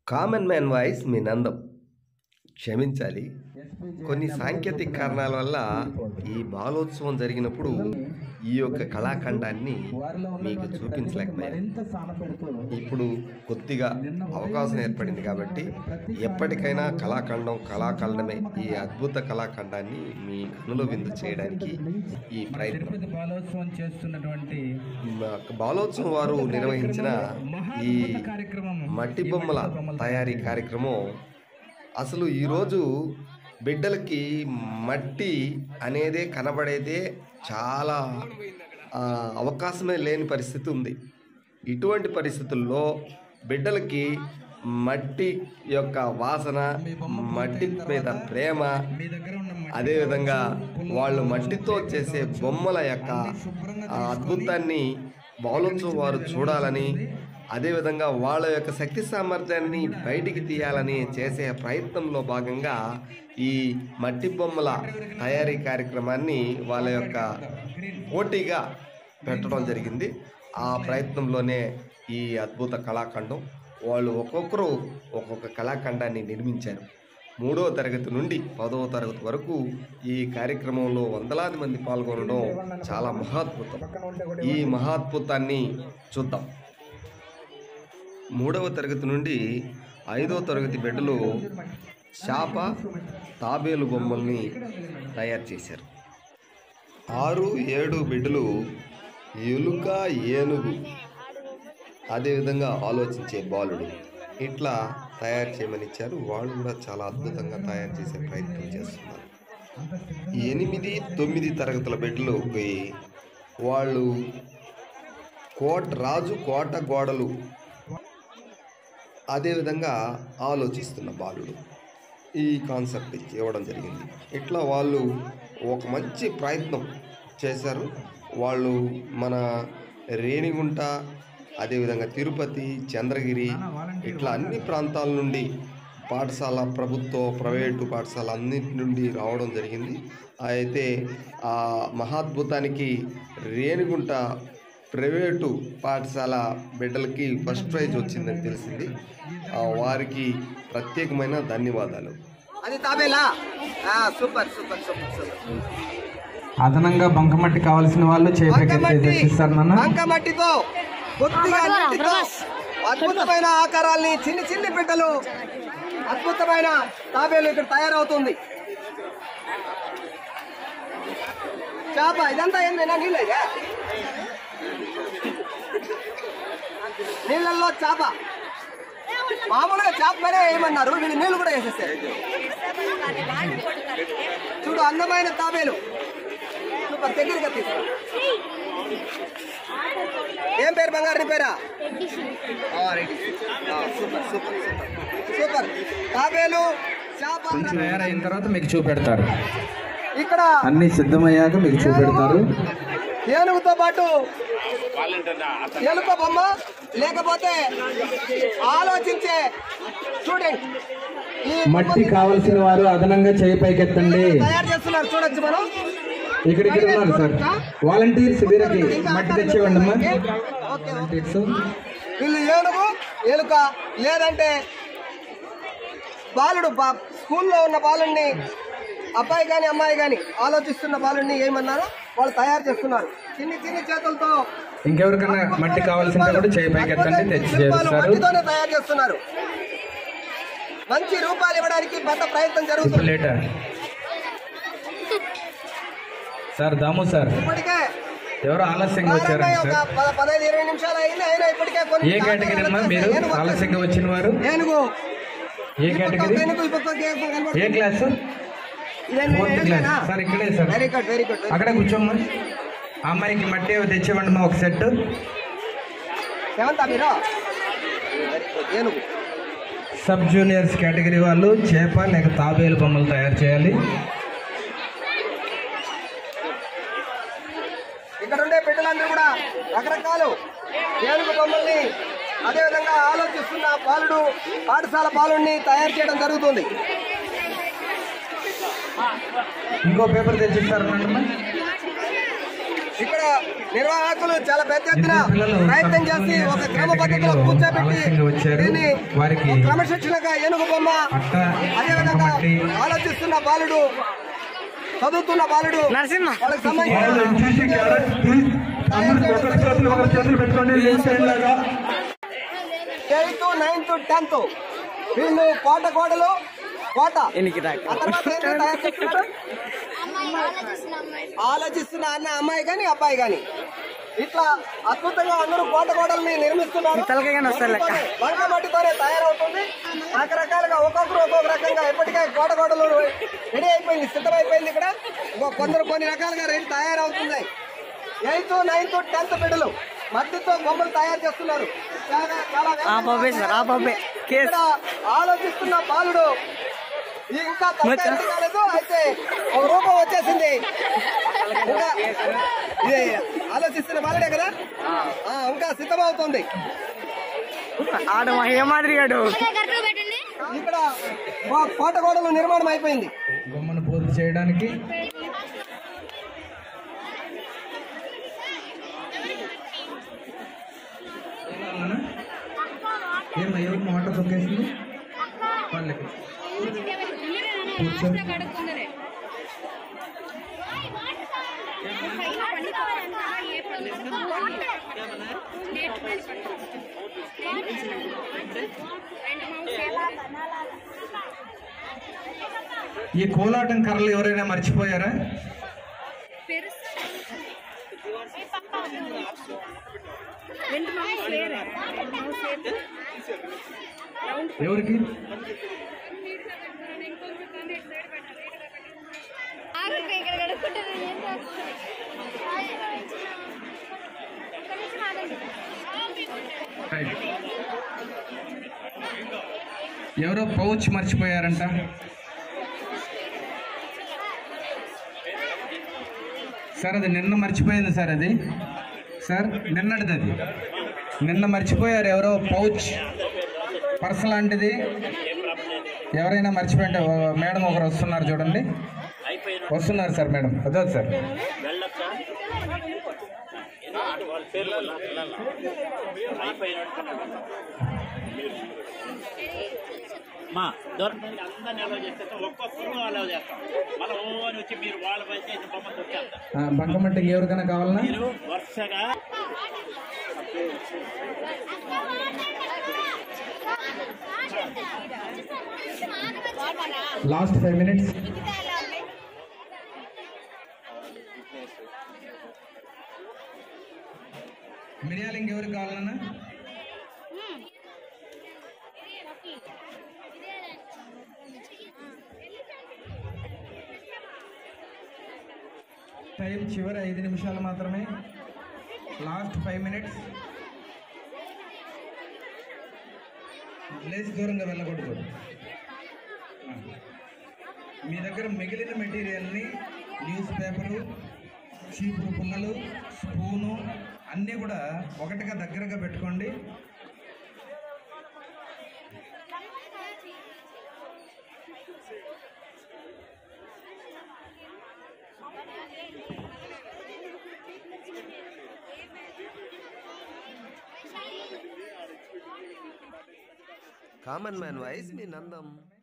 Common man voice మీ నందం క్షమించాలి కొన్ని సాంకేతిక కారణాల వల్ల ఈ బాలోత్సవం జరిగినప్పుడు ఈ యొక్క కళాఖండాన్ని మీకు చూపించలేకపోయాను ఇప్పుడు కొద్దిగా అవకాశం ఏర్పడింది కాబట్టి ఎప్పటికైనా కళాఖండం కళాఖండమే ఈ అద్భుత కళాఖండాన్ని మీ కనుల విందు చేయడానికి ఈ ప్రయత్నం తిరుపతి బాలోత్సవం చేస్తున్నటువంటి మా బాలోత్సవం వారు నిర్వహించిన ఈ కార్యక్రమం మట్టి బొమ్మల తయారీ కార్యక్రమం అసలు ఈరోజు బిడ్డలకి మట్టి అనేదే కనబడేదే చాలా ఆ, అవకాశమే లేని పరిస్థితి ఉంది ఇటువంటి పరిస్థితుల్లో బిడ్డలకి మట్టి యొక్క వాసన మట్టి మీద ప్రేమ మీ దగ్గర ఉన్న మట్టి అదేవిధంగా వాళ్ళు మట్టితో చేసే బొమ్మల యొక్క ఆ అద్భుతాన్ని బాలోత్సవం వారు చూడాలని అదేవిధంగా వాళ్ళ యొక్క శక్తి సామర్థ్యాన్ని బయటికి తీయాలని చేసే ప్రయత్నంలో భాగంగా ఈ మట్టి బొమ్మల తయారీ కార్యక్రమాన్ని వాళ్ళ యొక్క పోటీగా పెట్టడం జరిగింది ఆ ప్రయత్నంలోనే ఈ అద్భుత కళాఖండం వాళ్ళు ఒక్కొక్కరు ఒక్కొక్క కళాఖండాన్ని నిర్మించారు మూడవ తరగతి నుండి పదవ తరగతి వరకు ఈ కార్యక్రమంలో వందలాది మంది పాల్గొనడం చాలా మహాద్భుతం ఈ మహాద్భుతాన్ని చూద్దాం మూడవ తరగతి నుండి ఐదవ తరగతి బిడ్డలు చేప తాబేలు బొమ్మల్ని తయారు చేశారు ఆరు ఏడు బిడ్డలు ఎలుక ఏనుగు అదేవిధంగా ఆలోచించే బాలుడు ఇట్లా తయారు చేయమని ఇచ్చారు వాళ్ళు కూడా చాలా అద్భుతంగా తయారు చేసే ప్రయత్నం చేస్తున్నారు ఎనిమిది తొమ్మిది తరగతుల బిడ్డలకి వాళ్ళు కోట రాజు కోట గోడలు అదేవిధంగా ఆలోచిస్తున్న బాలుడు ఈ కాన్సెప్ట్ ఇచ్చి ఇవ్వడం జరిగింది ఇట్లా వాళ్ళు ఒక మంచి ప్రయత్నం చేశారు వాళ్ళు మన రేణిగుంట అదేవిధంగా తిరుపతి చంద్రగిరి ఇట్లా అన్ని ప్రాంతాల నుండి పాఠశాల ప్రభుత్వ ప్రైవేటు పాఠశాల అన్నిటి నుండి రావడం జరిగింది అయితే ఆ మహాద్భుతానికి రేణిగుంట ప్రైవేటు పాఠశాల బిడ్డలకి ఫస్ట్ ప్రైజ్ వచ్చిందని తెలిసింది ఆ వారికి ప్రత్యేకమైన ధన్యవాదాలు అది తాబేలా ఆ, సూపర్ సూపర్ సూపర్ సూపర్ అదనంగా బంకమట్టి కావాల్సిన వాళ్ళు చేపకి బంకమట్టి తెచ్చిస్తారు నాన్న బంకమట్టితో కొద్దిగా నీటితో అద్భుతమైన ఆకారాల్ని చిన్ని చిన్ని బిడ్డలు అద్భుతమైన తాబేలు ఇక్కడ తయారవుతుంది చేప ఇదంతా ఏందైనా నీళ్ళు ఇదే నీళ్ళల్లో చేప మామూలుగా చేప మరే ఏమన్నారు వీళ్ళు నీళ్ళు కూడా వేసేసారు చూడు అందమైన తాబేలు సూపర్ దగ్గరగా తీసుకో ఏం పేరు బంగారు నీ పేరా ఆ, రెడ్డి. ఆ, సూపర్ సూపర్ సూపర్ సూపర్ తాబేలు చేప తయారైన తర్వాత మీకు చూపెడతారు ఇక్కడ అన్ని సిద్ధమయ్యాక మీకు చూపెడతారు ఏనుగుతో పాటు ఎలుక బొమ్మ లేకపోతే ఆలోచించే స్టూడెంట్ ఈ మట్టి కావలసిన వారు అదనంగా చేయి పైకెత్తండి తయారు చేస్తున్నారు చూడొచ్చు మనం ఇక్కడ ఇక్కడ ఉన్నారు సార్ వాలంటీర్స్ వీరికి మట్టి తెచ్చేవండి అమ్మా ఓకే ఓకే వాలంటీర్స్ వీళ్ళు ఏనుగు ఎలుక లేదంటే బాలుడు బా స్కూల్లో ఉన్న బాలుడిని అబ్బాయి కానీ అమ్మాయి కానీ ఆలోచిస్తున్న బాలుడిని ఏమన్నారు వాళ్ళు తయారు చేస్తున్నారు చిన్ని చిన్ని చేతులతో ఇంకెవరికైనా మట్టి కావాల్సింటే కూడా చేయి పైకెత్తండి తెచ్చి శిల్పాలు చేస్తారు మట్టితోనే తయారు చేస్తున్నారు మంచి రూపాలు ఇవ్వడానికి పెద్ద ప్రయత్నం ఇప్పుడు జరుగుతుంది లేటా సార్ దాము సార్ ఇప్పటికే ఎవరు ఆలస్యంగా వచ్చారండి ఒక సార్ పద- పదహైదు ఇరవై నిమిషాలు అయింది అయినా ఇప్పటికే కొన్ని ఏ కేటగిరీ అమ్మా మీరు ఏనుగు వస్తుంది. ఆలస్యంగా వచ్చిన వారు ఏనుగు ఏ కేటగిరీ ఏనుగు ఈ పక్క ఏనుగు కనబడుతుంది. ఏ క్లాస్ ఇదేనా? ఫోర్త్ క్లాస్ ఏనుగేనా? సార్ ఇక్కడే sir very good very good అక్కడ కూర్చోమ్మా ఆ అమ్మాయికి మట్టి ఏవో తెచ్చేవండి మా ఒక సెట్ ఏమంటా మీరు వెరీ గుడ్ ఏనుగు సబ్ జూనియర్స్ కేటగిరీ వాళ్ళు చేప లేక తాబేలు బొమ్మలు తయారు చేయాలి ఇక్కడ ఉండే బిడ్డలందరూ కూడా రకరకాలు ఏనుగు బొమ్మల్ని అదేవిధంగా ఆలోచిస్తున్న బాలుడు పాఠశాల బాలుడిని తయారు చేయడం జరుగుతుంది ఇంకో పేపర్ తెచ్చిస్తారు ఇక్కడ నిర్వాహకులు చాలా పెద్ద ఎత్తున ఇద్దరు పిల్లలు ప్రయత్నం చేసి సబ్ ఒక జూనియర్ క్రమ పద్ధతిలో కేటగిరీలో కూర్చోబెట్టి ఆలస్యంగా వచ్చారు. దీన్ని వారికి ఒక క్రమశిక్షణగా ఏనుగు బొమ్మ అట్ట అదేవిధంగా కమ్మటి ఆలోచిస్తున్న బాలుడు చదువుతున్న బాలుడు నరసింహ. వాళ్ళకి వాళ్ళు చూసి క్యారెట్ ప్లీజ్ అందరూ ఒక చేతులు ఒక చేతులు పెట్టుకోండి లేని సైడ్ లాగా ఎయిత్ నైన్త్ టెన్త్ వీళ్ళు కోట కోడలు కోట ఎనికి దాకా ఆ తర్వాత ఏంటి తయారు చేస్తున్నారు? ఆలోచిస్తున్న అన్న అమ్మాయి కానీ అబ్బాయి కానీ ఇట్లా అద్భుతంగా అందరూ కోట కోటల్ని నిర్మిస్తున్నారు తలకాయగానే వస్తారు లెక్క. బంక మట్టితోనే తయారవుతుంది రకరకాలుగా ఒక్కొక్కరు ఒక్కొక్క రకంగా ఇప్పటికే కోట కోటలు రెడీ అయిపోయింది సిద్ధమైపోయింది ఇక్కడ ఇంకో కొందరు కొన్ని రకాలుగా రెడీ తయారవుతున్నాయి ఎయిత్ నైన్త్ టెన్త్ బిడ్డలు మట్టితో బొమ్మలు తయారు చేస్తున్నారు చాలా చాలా ఆ బాబే సార్ ఆ బాబే కేస్ ఇక్కడ ఆలోచిస్తున్న బాలుడు ఇంకా తలకాయ రెడీ కాలేదు అయితే ఒక రూపం వచ్చేసింది ఇంకా ఇది ఆలోచిస్తున్న బాలుడే కదా ఆ, ఇంకా సిద్ధమవుతుంది ఆడు మా హేమాద్రి గాడు ఇక్కడ కో- కోట గోడలు నిర్మాణం అయిపోయింది బొమ్మను పూర్తి చేయడానికి ఏమ్మా ఎవరు మాట తొక్కేసింది వాళ్ళకి ఈ కోలాటం కర్రలు ఎవరైనా మర్చిపోయారా ఎవరికి ఇక్కడ కడుక్కుంటారు ఏం చేస్తారు? ఒక్క నిమిషం ఆగండి. రైట్. ఎవరో పౌచ్ మర్చిపోయారంట సార్ అది నిన్న మర్చిపోయింది సార్ అది సార్ నిన్నటిది అది నిన్న మర్చిపోయారు ఎవరో పౌచ్ పర్స్ లాంటిది ఎవరైనా మర్చిపోయింటే ఓ, మేడం ఒకరు వస్తున్నారు చూడండి వస్తున్నారు సార్ మేడం అదే సార్ మా దొరకడానికి అందరిని అలౌ చేస్తే ఒక్కొక్కరు అలౌ చేస్తాం మళ్ళీ ఓ అని వచ్చి మీరు వాళ్ళ పైన ఇంత బొమ్మ దొరికేస్తాం ఆ, బంకమట్టికి ఎవరికైనా కావాలన్నా మీరు వరుసగా లాస్ట్ ఫైవ్ మినిట్స్ మిరియాలు ఇంకెవరికి కావాలన్నా టైం చివరి ఐదు నిమిషాలు మాత్రమే లాస్ట్ ఫైవ్ మినిట్స్ లేచి దూరంగా వెళ్ళకూడదు ఆ. మీ దగ్గర మిగిలిన మెటీరియల్ని న్యూస్ పేపరు చీపురు పుల్లలు స్పూను అన్నీ కూడా ఒకటిగా దగ్గరగా పెట్టుకోండి కామన్ మ్యాన్ వాయిస్ మీ నందం